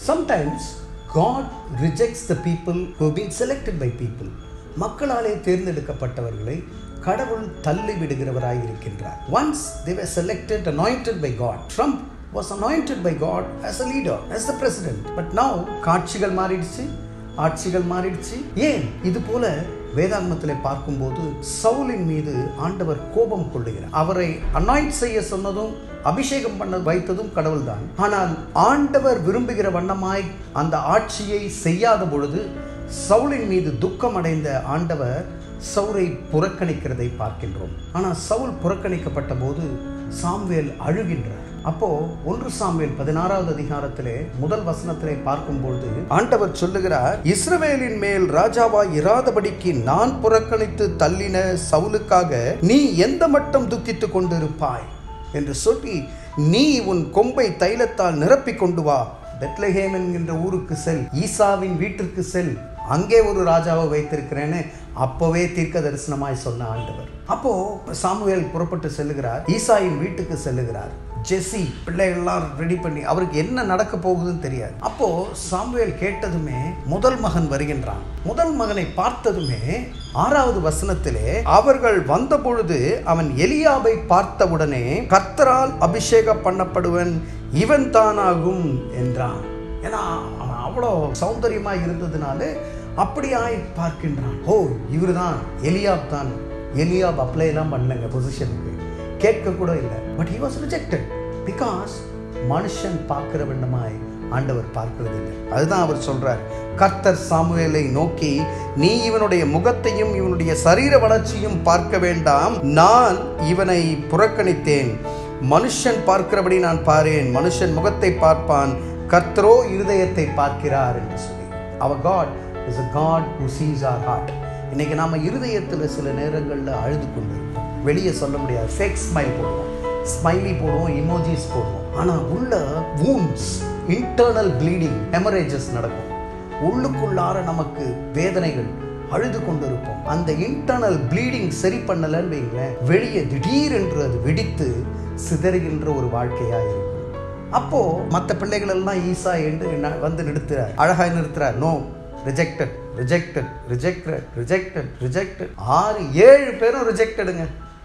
sometimes God rejects the people who been selected by people மக்களாலே தேர்ந்தெடுக்கப்பட்டவர்களை கடவுள் தள்ளி விடுகிறவராய் இருக்கின்றார் once they were selected anointed by god trump was anointed by god as a leader as the president but now காட்சிகள் மாறிடுச்சு ஆட்சிகள் மாறிடுச்சு ஏன் இது போல வேதாகமத்திலே பார்க்கும்போது சவுலின் மீது ஆண்டவர் கோபம் கொள்ளுகிறார் அவரை அனாயிண்ட் செய்ய சொன்னதும் அபிஷேகம் பண்ண வைத்ததும் கடவுள்தான் ஆனால் ஆண்டவர் விரும்புகிற வண்ணமாய் அந்த ஆட்சியை செய்யாத பொழுது சவுலின் மீது துக்கம் அடைந்த ஆண்டவர் சவுரை புறக்கணிக்கிறதை பார்க்கின்றோம் ஆனால் சவுல் புறக்கணிக்கப்பட்ட போது சாம்வேல் அழுகின்றார் அப்போ ஒன்று சாம்வேல் பதினாறாவது அதிகாரத்திலே முதல் வசனத்திலே பார்க்கும்பொழுது ஆண்டவர் சொல்லுகிறார் இஸ்ரவேலின் மேல் ராஜாவாய் இராதபடிக்கு நான் புறக்கணித்து தள்ளின சவுலுக்காக நீ எந்த மட்டும் துக்கித்துக் கொண்டிருப்பாய் என்று சொல்லி நீ உன் கொம்பை தைலத்தால் நிரப்பிக் கொண்டு வா பெத்லஹேம் என்கின்ற ஊருக்கு செல் ஈசாவின் வீட்டிற்கு செல் அங்கே ஒரு ராஜாவை வைத்திருக்கிறேன்னு அப்போவே தீர்க்க தரிசனமாய் சொன்ன ஆண்டவர் அப்போ சாமுவேல் புறப்பட்டு செல்லுகிறார் ஈசாயின் வீட்டுக்கு செல்லுகிறார் ஜெஸ்ஸி பிள்ளைகள்லாம் ரெடி பண்ணி அவருக்கு என்ன நடக்க போகுதுன்னு தெரியாது அப்போ சாமுவேல் கேட்டதுமே முதல் மகன் வருகின்றான் முதல் மகனை பார்த்ததுமே ஆறாவது வசனத்திலே அவர்கள் வந்த பொழுது அவன் எலியாவை பார்த்தவுடனே கர்த்தரால் அபிஷேகம் பண்ணப்படுவன் இவன் தானாகும் என்றான் ஏன்னா அவன் அவ்வளோ சௌந்தரியமாக இருந்ததுனால அப்படியாய் பார்க்கின்றான் ஓ இவர்தான் எலியாப் தான் எலியாப் அப்ளை எல்லாம் பண்ணலங்க பொசிஷனுக்கு கேட்க கூட இல்லை but he was rejected because மனுஷன் பார்க்கிற வண்ணமாய் ஆண்டவர் பார்க்கிறது இல்லை அதுதான் அவர் சொல்றார் கர்த்தர் சாமுவேலை நோக்கி நீ இவனுடைய முகத்தையும் இவனுடைய சரீர வளர்ச்சியும் பார்க்க வேண்டாம் நான் இவனை புறக்கணித்தேன் மனுஷன் பார்க்கிறபடி நான் பாரேன் மனுஷன் முகத்தை பார்ப்பான் கர்த்தரோ இருதயத்தை பார்க்கிறார் என்று சொல்லி அவர் God is a God who sees our heart இன்னைக்கு நாம இருதயத்தில் சில நேரங்களில் அழுது கொண்டு இருப்போம் வெளியே சொல்ல முடியாது ஃபேக் ஸ்மைல் போடுவோம் ஸ்மைலி போடுவோம் இமோஜிஸ் போடுவோம் ஆனால் உள்ள வூண்ட்ஸ் இன்டர்னல் ப்ளீடிங் ஹெமரேஜஸ் நடக்கும் உள்ளுக்குள்ளார நமக்கு வேதனைகள் அழுது கொண்டிருப்போம் அந்த இன்டர்னல் ப்ளீடிங் சரி பண்ணலன்னு வைங்களேன் வெளியே திடீரென்று அது வெடித்து சிதறுகின்ற ஒரு வாழ்க்கையா இருக்கும் அப்போ மற்ற பிள்ளைகள் எல்லாம் ஈசா என்று ந- வந்து நிறுத்துறார் அழகாய் நிறுத்துறார் no rejected rejected rejected rejected rejected ஆறு ஏழு பேரும் ரிஜெக்டடுங்க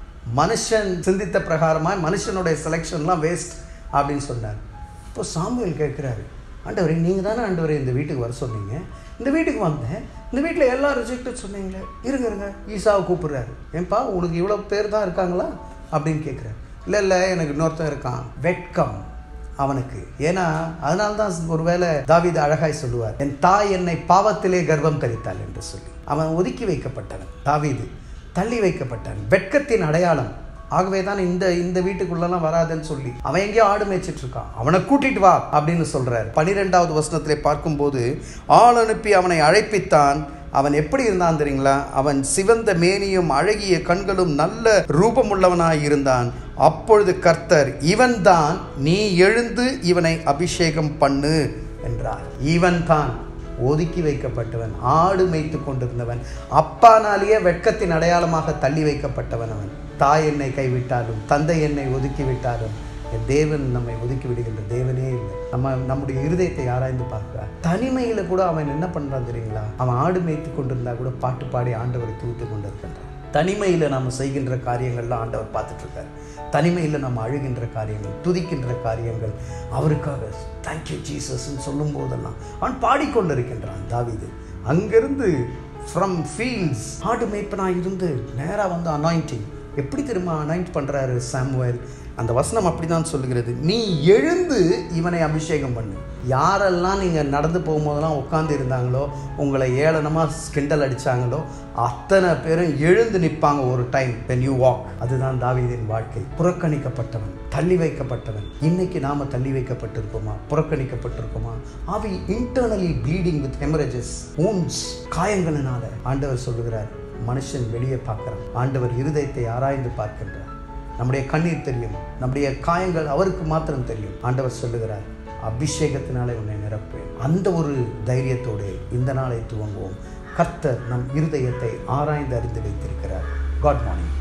மனுஷன் சிந்தித்த பிரகாரமாய் மனுஷனுடைய செலெக்ஷன்லாம் வேஸ்ட் அப்படின்னு சொன்னார் இப்போ சாமுவேல் கேட்குறாரு ஆண்டவரே நீங்கள் தானே ஆண்டவரே இந்த வீட்டுக்கு வர சொன்னீங்க இந்த வீட்டுக்கு வந்தேன் இந்த வீட்டில் எல்லாம் ரிஜெக்டட் சொன்னீங்களே இருங்க இருங்க ஈசாவை கூப்பிடுறாரு ஏன்பா உனக்கு இவ்வளோ பேர் தான் இருக்காங்களா அப்படின்னு கேட்குறாரு இல்லை இல்லை எனக்கு இன்னொருத்தன் இருக்கான் வெட்கம் அவனுக்கு ஏன்னா அதனால தான் ஒருவேளை தாவீது அழகாய் சொல்லுவார் என் தாய் என்னை பாவத்திலே கர்ப்பம் தரித்தாள் என்று சொல்லி அவன் ஒதுக்கி வைக்கப்பட்டவன் தாவீது தள்ளி வைக்கப்பட்டான் வெட்கத்தின் அடையாளம் ஆகவே தான் இந்த இந்த வீட்டுக்குள்ளலாம் வராதுன்னு சொல்லி அவன் எங்கேயோ ஆடு மேய்ச்சிட்டு இருக்கான் அவனை கூட்டிட்டு வா அப்படின்னு சொல்றாரு பனிரெண்டாவது வசனத்திலே பார்க்கும்போது ஆள் அனுப்பி அவனை அழைப்பித்தான் அவன் எப்படி இருந்தான் தெரியுங்களா அவன் சிவந்த மேனியும் அழகிய கண்களும் நல்ல ரூபமுள்ளவனாய் இருந்தான் அப்பொழுது கர்த்தர் இவன்தான் நீ எழுந்து இவனை அபிஷேகம் பண்ணு என்றார் இவன்தான் ஒதுக்கி வைக்கப்பட்டவன் ஆடு மேய்த்து கொண்டிருந்தவன் அப்பானாலேயே வெட்கத்தின் அடையாளமாக தள்ளி வைக்கப்பட்டவன் அவன் தாய் என்னை கைவிட்டாலும் தந்தை என்னை ஒதுக்கி விட்டாலும் என் தேவன் நம்மை ஒதுக்கி விடுகின்ற தேவனே இல்லை நம்ம நம்முடைய இருதயத்தை ஆராய்ந்து பார்க்கிறார் தனிமையில கூட அவன் என்ன பண்றான் தெரியுங்களா அவன் ஆடு மேய்த்து கொண்டிருந்தா கூட பாட்டு பாடி ஆண்டவரை தூத்து கொண்டிருக்கின்றான் தனிமையில நம்ம செய்கின்ற காரியங்கள்லாம் ஆண்டவர் பார்த்துட்டு இருக்காரு தனிமையில நம்ம அழுகின்ற காரியங்கள் துதிக்கின்ற காரியங்கள் அவருக்காக தேங்க்யூ ஜீசஸ்ன்னு சொல்லும் போதெல்லாம் அவன் பாடிக்கொண்டிருக்கின்றான் தாவீது அங்கிருந்து ஃப்ரம் ஃபீல்ட்ஸ் ஆடு மேய்ப்பனாக இருந்து நேராக வந்து அனாயிண்டிங் எப்படி திரும்ப அனாயிண்ட் பண்ணுறாரு சாமுவேல் அந்த வசனம் அப்படிதான் சொல்லுகிறது நீ எழுந்து இவனை அபிஷேகம் பண்ணு யாரெல்லாம் நீங்கள் நடந்து போகும்போதெல்லாம் உட்காந்து இருந்தாங்களோ உங்களை ஏளனமாக கிண்டல் அடிச்சாங்களோ அத்தனை பேரும் எழுந்து நிற்பாங்க ஒரு டைம் when you walk அதுதான் தாவீதின் வாழ்க்கை புறக்கணிக்கப்பட்டவன் தள்ளி வைக்கப்பட்டவன் இன்னைக்கு நாம தள்ளி வைக்கப்பட்டிருக்கோமா புறக்கணிக்கப்பட்டிருக்கோமா ஆவி internally bleeding with haemorrhages wounds காயங்களினால ஆண்டவர் சொல்லுகிறார் மனுஷன் வெளியே பார்க்கிறான் ஆண்டவர் இருதயத்தை ஆராய்ந்து பார்க்கின்றார் நம்முடைய கண்ணீர் தெரியும் நம்முடைய காயங்கள் அவருக்கு மாத்திரம் தெரியும் ஆண்டவர் சொல்லுகிறார் அபிஷேகத்தினாலே உன்னை நிரப்பேன் அந்த ஒரு தைரியத்தோடு இந்த நாளை துவங்குவோம் கர்த்தர் நம் இருதயத்தை ஆராய்ந்து அறிந்து வைத்திருக்கிறார் காட் மார்னிங்